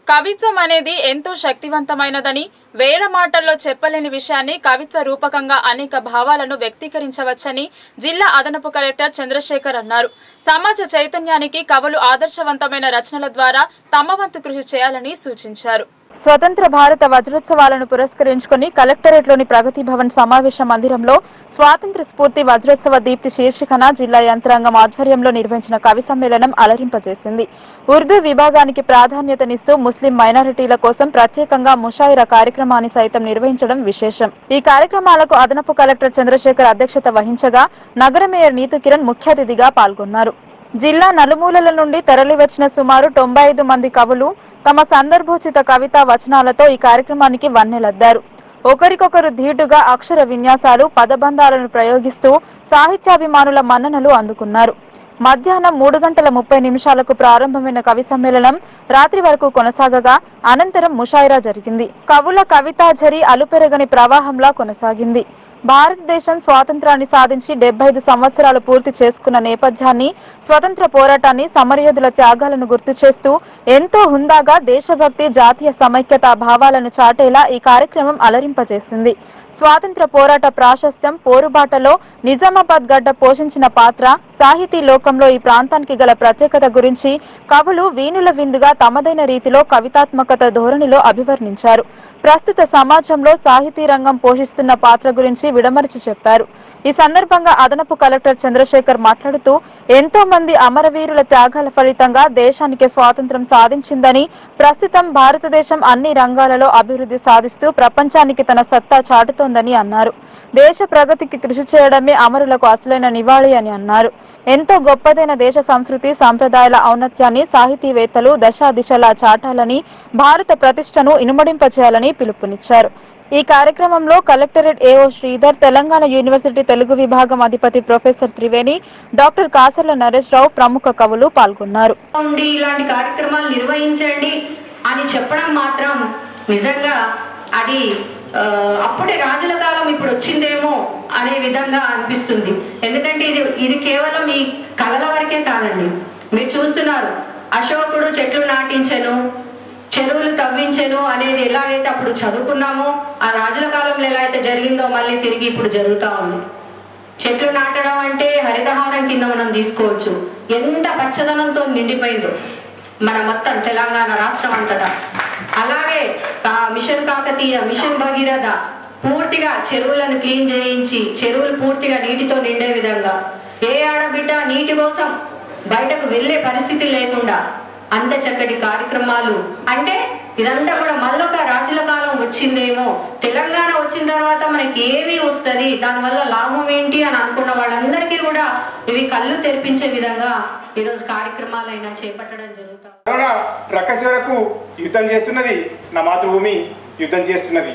కవిత్వం అనేది ఎంతో శక్తివంతమైనదని వేల మాటల్లో చెప్పలేని విషయాన్ని కవిత్వ రూపకంగా అనేక భావాలను వ్యక్తీకరించవచ్చని జిల్లా అదనపు కలెక్టర్ చంద్రశేఖర్ అన్నారు సమాజ చైతన్యానికి కవులు ఆదర్శవంతమైన రచనల ద్వారా తమ వంతు కృషి చేయాలని సూచించారు స్వతంత్ర భారత వజ్రోత్సవాలను పురస్కరించుకుని కలెక్టరేట్లోని ప్రగతి భవన్ సమావేశ మందిరంలో స్వాతంత్ర స్ఫూర్తి వజ్రోత్సవ దీప్తి శీర్షికన జిల్లా యంత్రాంగం ఆధ్వర్యంలో నిర్వహించిన కవి సమ్మేళనం అలరింపజేసింది ఉర్దూ విభాగానికి ప్రాధాన్యతనిస్తూ ముస్లిం మైనారిటీల కోసం ప్రత్యేకంగా ముషాయిరా కార్యక్రమాన్ని సైతం నిర్వహించడం విశేషం ఈ కార్యక్రమాలకు అదనపు కలెక్టర్ చంద్రశేఖర్ అధ్యక్షత వహించగా నగర మేయర్ నీతు కిరణ్ ముఖ్య అతిథిగా పాల్గొన్నారు జిల్లా నలుమూలల నుండి తరలివచ్చిన సుమారు తొంభై ఐదు మంది కవులు తమ సందర్భోచిత కవితా వచనాలతో ఈ కార్యక్రమానికి వన్నెలద్దారు ఒకరికొకరు ధీటుగా అక్షర విన్యాసాలు పదబంధాలను ప్రయోగిస్తూ సాహిత్యాభిమానుల మన్ననలు అందుకున్నారు మధ్యాహ్నం మూడు గంటల ముప్పై నిమిషాలకు ప్రారంభమైన కవి సమ్మేళనం రాత్రి వరకు కొనసాగగా అనంతరం ముషాయిరా జరిగింది కవుల కవితాఝరి అలుపెరగని ప్రవాహంలా కొనసాగింది భారతదేశం స్వాతంత్రాన్ని సాధించి డెబ్బై ఐదు సంవత్సరాలు పూర్తి చేసుకున్న నేపథ్యాన్ని స్వతంత్ర పోరాటాన్ని సమరయోధుల త్యాగాలను గుర్తు చేస్తూ ఎంతో హుందాగా దేశభక్తి జాతీయ సమైక్యత భావాలను చాటేలా ఈ కార్యక్రమం అలరింపజేసింది స్వాతంత్ర పోరాట ప్రాశస్త్యం పోరుబాటలో నిజామాబాద్ గడ్డ పోషించిన పాత్ర సాహితీ లోకంలో ఈ ప్రాంతానికి గల ప్రత్యేకత గురించి కవులు వీణుల విందుగా తమదైన రీతిలో కవితాత్మకత ధోరణిలో అభివర్ణించారు ప్రస్తుత సమాజంలో సాహితీ రంగం పోషిస్తున్న పాత్ర గురించి విడమరిచి చెప్పారు ఈ సందర్భంగా అదనపు కలెక్టర్ చంద్రశేఖర్ మాట్లాడుతూ ఎంతో మంది అమరవీరుల త్యాగాల ఫలితంగా దేశానికి స్వాతంత్రం సాధించిందని ప్రస్తుతం భారతదేశం అన్ని రంగాలలో అభివృద్ధి సాధిస్తూ ప్రపంచానికి తన సత్తా చాటుతోందని అన్నారు దేశ ప్రగతికి కృషి చేయడమే అమరులకు అసలైన నివాళి అని అన్నారు ఎంతో గొప్పదైన దేశ సంస్కృతి సాంప్రదాయాల ఔన్నత్యాన్ని సాహితీవేత్తలు దశా దిశలా చాటాలని భారత ప్రతిష్టను ఇనుమడింపచేయాలని పిలుపునిచ్చారు ఈ కార్యక్రమంలో collectorate AO Sridhar Telangana university Telugu విభాగం అధిపతి ప్రొఫెసర్ త్రివేణి డాక్టర్ కాసర్ల నరేష్ రావు ప్రముఖ కవులు పాల్గొన్నారు ఉండి ఇలాంటి కార్యక్రమాలు నిర్వహించండి అని చెప్పడం మాత్రం నిజంగా అది ఆ, అప్పుడే రాజుల కాలం ఇప్పుడు వచ్చిందేమో అనే విధంగా అనిపిస్తుంది ఎందుకంటే ఇది ఇది కేవలం ఈ కళల వరకే కాదండి మీరు చూస్తున్నారు అశోకుడు చెట్లు నాటించెను చెరువులు తవ్వించెను అనేది ఎలాగైతే అప్పుడు చదువుకున్నామో ఆ రాజుల కాలంలో ఎలా అయితే జరిగిందో మళ్ళీ తిరిగి ఇప్పుడు జరుగుతూ ఉంది చెట్లు నాటడం అంటే హరితహారం కింద మనం తీసుకోవచ్చు ఎంత పచ్చదనంతో నిండిపోయిందో మన మొత్తం తెలంగాణ రాష్ట్రం అంతటా అలాగే ఆ మిషన్ కాకతీయ మిషన్ భగీరథ పూర్తిగా చెరువులను క్లీన్ చేయించి చెరువులు పూర్తిగా నీటితో నిండే విధంగా ఏ ఆడబిడ్డ నీటి కోసం బయటకు వెళ్ళే పరిస్థితి లేకుండా అంత చక్కటి కార్యక్రమాలు అంటే ఇదంతా కూడా మళ్ళొక రాజుల కాలం వచ్చిందేమో తెలంగాణ వచ్చిన తర్వాత మనకి ఏమి వస్తుంది దానివల్ల లాభం ఏంటి అని అనుకున్న వాళ్ళందరికీ కూడా ఇవి కళ్ళు తెరిపించే విధంగా ఈరోజు కార్యక్రమాలైనా చేపట్టడం జరుగుతుంది కావున రక్కశివరకు యుద్ధం చేస్తున్నది నా మాతృభూమి యుద్ధం చేస్తున్నది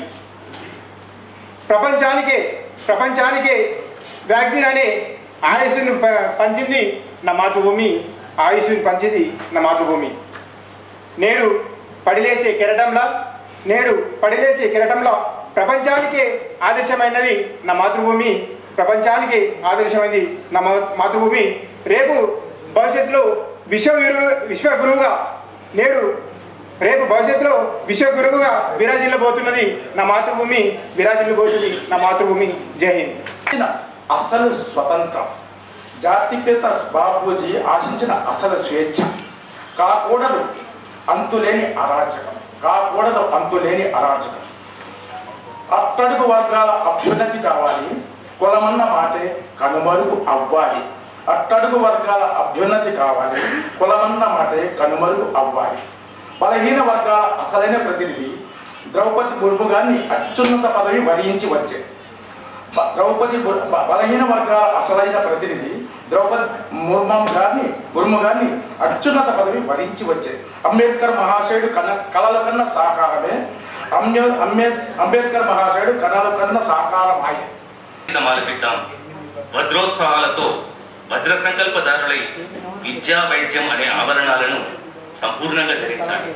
ప్రపంచానికే ప్రపంచానికే వ్యాక్సిన్ అనే ఆయుష్ను ప- పంచింది నా మాతృభూమి ఆయుష్ని పంచింది నా మాతృభూమి నేడు పడిలేచే కెరటంలా నేడు పడిలేచే కెరటంలా ప్రపంచానికే ఆదర్శమైనది నా మాతృభూమి ప్రపంచానికి ఆదర్శమైనది నా మా- మాతృభూమి రేపు భవిష్యత్తులో విశ్వ గురువు విశ్వ గురువుగా నేడు రేపు భవిష్యత్తులో విశ్వ గురువుగా విరాజిల్లబోతున్నది నా మాతృభూమి విరాజిల్లబోతుంది నా మాతృభూమి జై హింద్ ఆశించిన అసలు స్వతంత్రం జాతిపిత బాపూజీ ఆశించిన అసలు స్వేచ్ఛ కాకూడదు అంతులేని అరాచకం కాకూడదు అంతులేని అరాచకం అట్టడుగు వర్గాల అభ్యున్నతి కావాలి కులమన్న మాటే కనుమరుగు అవ్వాలి అట్టడుగు వర్గాల అభ్యున్నతి కావాలి కులమన్న మాటే కనుమరుగు అవ్వాలి బలహీన వర్గాల అసలైన ప్రతినిధి ద్రౌపది ముర్ము గారిని అత్యున్నత పదవి వరించి వచ్చే బ- ద్రౌపది బు- బ- బలహీన వర్గాల అసలైన ప్రతినిధి ద్రౌపది ముర్మం గారిని ముర్ము గారిని అత్యున్నత పదవి వరించి వచ్చేది అంబేద్కర్ మహాశయుడు కన కలల కన్నా సాకారమే అమ్య అంబే అంబేద్కర్ మహాశయుడు కళల కన్నా సాకారమాయే మొదలుపెట్టాం వజ్రోత్సవాలతో వజ్ర సంకల్పదారులై విద్యా వైద్యం అనే ఆభరణాలను సంపూర్ణంగా ధరించాలి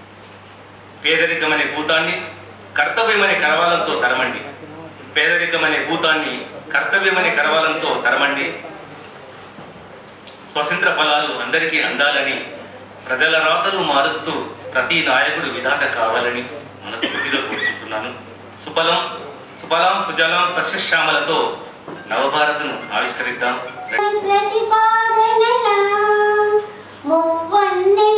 పేదరికం అనే భూతాన్ని కర్తవ్యమనే కరవాలంతో తరమండి పేదరికం అనే భూతాన్ని కర్తవ్యమనే కరవాలంతో తరమండి స్వతంత్ర ఫలాలు అందరికీ అందాలని ప్రజల రాతలు మారుస్తూ ప్రతి నాయకుడు విధాత కావాలని మనస్ఫూర్తిగా కోరుకుంటున్నాను సుఫలం సుఫలం సుజలం సస్యశ్యామలతో నవభారత్ను ఆవిష్కరిద్దాం ప్రతిపాదనరా మువ్వన్నె